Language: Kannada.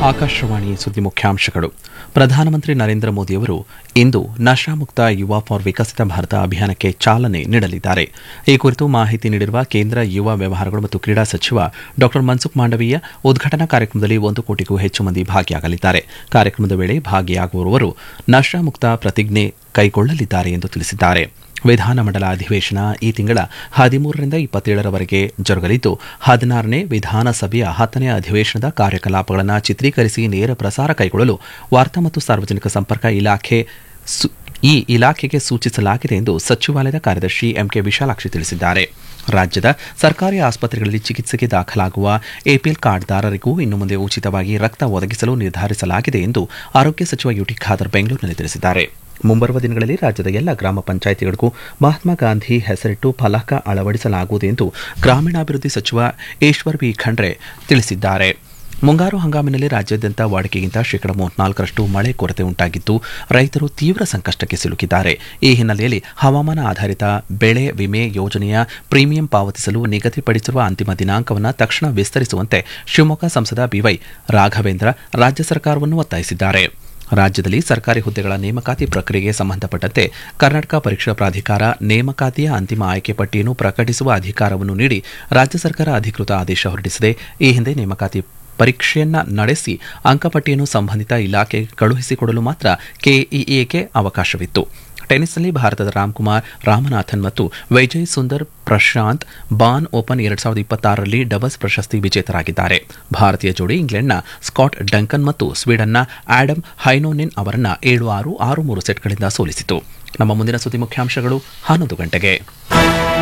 ಆಕಾಶವಾಣಿ ಸುದ್ದಿ ಮುಖ್ಯಾಂಶಗಳು ಪ್ರಧಾನಮಂತ್ರಿ ನರೇಂದ್ರ ಮೋದಿಯವರು ಇಂದು ನಶಾಮುಕ್ತ ಯುವ ಫಾರ್ ವಿಕಸಿತ ಭಾರತ ಅಭಿಯಾನಕ್ಕೆ ಚಾಲನೆ ನೀಡಲಿದ್ದಾರೆ ಈ ಕುರಿತು ಮಾಹಿತಿ ನೀಡಿರುವ ಕೇಂದ್ರ ಯುವ ವ್ಯವಹಾರಗಳು ಮತ್ತು ಕ್ರೀಡಾ ಸಚಿವ ಡಾ ಮನ್ಸುಖ್ ಮಾಂಡವೀಯ ಉದ್ಘಾಟನಾ ಕಾರ್ಯಕ್ರಮದಲ್ಲಿ ಒಂದು ಕೋಟಿಗೂ ಹೆಚ್ಚು ಮಂದಿ ಭಾಗಿಯಾಗಲಿದ್ದಾರೆ ಕಾರ್ಯಕ್ರಮದ ವೇಳೆ ಭಾಗಿಯಾಗುವವರು ನಶಾಮುಕ್ತ ಪ್ರತಿಜ್ಞೆ ಕೈಗೊಳ್ಳಲಿದ್ದಾರೆ ಎಂದು ತಿಳಿಸಿದ್ದಾರೆ ವಿಧಾನಮಂಡಲ ಅಧಿವೇಶನ ಈ ತಿಂಗಳ ಹದಿಮೂರರಿಂದ ಇಪ್ಪತ್ತೇಳರವರೆಗೆ ಜರುಗಲಿದ್ದು ಹದಿನಾರನೇ ವಿಧಾನಸಭೆಯ ಹತ್ತನೇ ಅಧಿವೇಶನದ ಕಾರ್ಯಕಲಾಪಗಳನ್ನು ಚಿತ್ರೀಕರಿಸಿ ನೇರ ಪ್ರಸಾರ ಕೈಗೊಳ್ಳಲು ವಾರ್ತಾ ಮತ್ತು ಸಾರ್ವಜನಿಕ ಸಂಪರ್ಕ ಇಲಾಖೆ ಸು- ಈ ಇಲಾಖೆಗೆ ಸೂಚಿಸಲಾಗಿದೆ ಎಂದು ಸಚಿವಾಲಯದ ಕಾರ್ಯದರ್ಶಿ ಎಂಕೆ ವಿಶಾಲಾಕ್ಷಿ ತಿಳಿಸಿದ್ದಾರೆ ರಾಜ್ಯದ ಸರ್ಕಾರಿ ಆಸ್ಪತ್ರೆಗಳಲ್ಲಿ ಚಿಕಿತ್ಸೆಗೆ ದಾಖಲಾಗುವ ಎಪಿಎಲ್ ಕಾರ್ಡ್ದಾರರಿಗೂ ಇನ್ನು ಮುಂದೆ ಉಚಿತವಾಗಿ ರಕ್ತ ಒದಗಿಸಲು ನಿರ್ಧರಿಸಲಾಗಿದೆ ಎಂದು ಆರೋಗ್ಯ ಸಚಿವ ಯುಟಿ ಖಾದರ್ ಬೆಂಗಳೂರಿನಲ್ಲಿ ತಿಳಿಸಿದ್ದಾರೆ ಮುಂಬರುವ ದಿನಗಳಲ್ಲಿ ರಾಜ್ಯದ ಎಲ್ಲ ಗ್ರಾಮ ಪಂಚಾಯಿತಿಗಳಿಗೂ ಮಹಾತ್ಮ ಗಾಂಧಿ ಹೆಸರಿಟ್ಟು ಫಲಕ ಅಳವಡಿಸಲಾಗುವುದು ಎಂದು ಗ್ರಾಮೀಣಾಭಿವೃದ್ಧಿ ಸಚಿವ ಈಶ್ವರ್ ಬಿ ಖಂಡ್ರೆ ತಿಳಿಸಿದ್ದಾರೆ ಮುಂಗಾರು ಹಂಗಾಮಿನಲ್ಲಿ ರಾಜ್ಯಾದ್ಯಂತ ವಾಡಿಕೆಗಿಂತ ಶೇಕಡ ಮೂವತ್ನಾಲ್ಕರಷ್ಟು ಮಳೆ ಕೊರತೆ ಉಂಟಾಗಿದ್ದು ರೈತರು ತೀವ್ರ ಸಂಕಷ್ಟಕ್ಕೆ ಸಿಲುಕಿದ್ದಾರೆ ಈ ಹಿನ್ನೆಲೆಯಲ್ಲಿ ಹವಾಮಾನ ಆಧಾರಿತ ಬೆಳೆ ವಿಮೆ ಯೋಜನೆಯ ಪ್ರೀಮಿಯಂ ಪಾವತಿಸಲು ನಿಗದಿಪಡಿಸಿರುವ ಅಂತಿಮ ದಿನಾಂಕವನ್ನು ತಕ್ಷಣ ವಿಸ್ತರಿಸುವಂತೆ ಶಿವಮೊಗ್ಗ ಸಂಸದ ಬಿವೈ ರಾಘವೇಂದ್ರ ರಾಜ್ಯ ಸರ್ಕಾರವನ್ನು ಒತ್ತಾಯಿಸಿದ್ದಾರೆ ರಾಜ್ಯದಲ್ಲಿ ಸರ್ಕಾರಿ ಹುದ್ದೆಗಳ ನೇಮಕಾತಿ ಪ್ರಕ್ರಿಯೆಗೆ ಸಂಬಂಧಪಟ್ಟಂತೆ ಕರ್ನಾಟಕ ಪರೀಕ್ಷಾ ಪ್ರಾಧಿಕಾರ ನೇಮಕಾತಿಯ ಅಂತಿಮ ಆಯ್ಕೆ ಪಟ್ಟಿಯನ್ನು ಪ್ರಕಟಿಸುವ ಅಧಿಕಾರವನ್ನು ನೀಡಿ ರಾಜ್ಯ ಸರ್ಕಾರ ಅಧಿಕೃತ ಆದೇಶ ಹೊರಡಿಸಿದೆ ಈ ಹಿಂದೆ ನೇಮಕಾತಿ ಪರೀಕ್ಷೆಯನ್ನ ನಡೆಸಿ ಅಂಕಪಟ್ಟಿಯನ್ನು ಸಂಬಂಧಿತ ಇಲಾಖೆಗೆ ಕಳುಹಿಸಿಕೊಡಲು ಮಾತ್ರ ಕೆಇಎಗೆ ಅವಕಾಶವಿತ್ತು ಟೆನ್ನಿಸ್ನಲ್ಲಿ ಭಾರತದ ರಾಮ್ಕುಮಾರ್ ರಾಮನಾಥನ್ ಮತ್ತು ವಿಜಯ್ ಸುಂದರ್ ಪ್ರಶಾಂತ್ ಬಾನ್ ಓಪನ್ ಎರಡ್ ಸಾವಿರದ ಇಪ್ಪತ್ತಾರರಲ್ಲಿ ಡಬಲ್ಸ್ ಪ್ರಶಸ್ತಿ ವಿಜೇತರಾಗಿದ್ದಾರೆ ಭಾರತೀಯ ಜೋಡಿ ಇಂಗ್ಲೆಂಡ್ನ ಸ್ಕಾಟ್ ಡಂಕನ್ ಮತ್ತು ಸ್ವೀಡನ್ನ ಆಡಮ್ ಹೈನೋನೆನ್ ಅವರನ್ನ ಏಳು ಆರು ಆರು ಮೂರು ಸೆಟ್ಗಳಿಂದ ಸೋಲಿಸಿತು ನಮ್ಮ ಮುಂದಿನ ಸುದ್ದಿ ಮುಖ್ಯಾಂಶಗಳು ಹನ್ನೊಂದು ಗಂಟೆಗೆ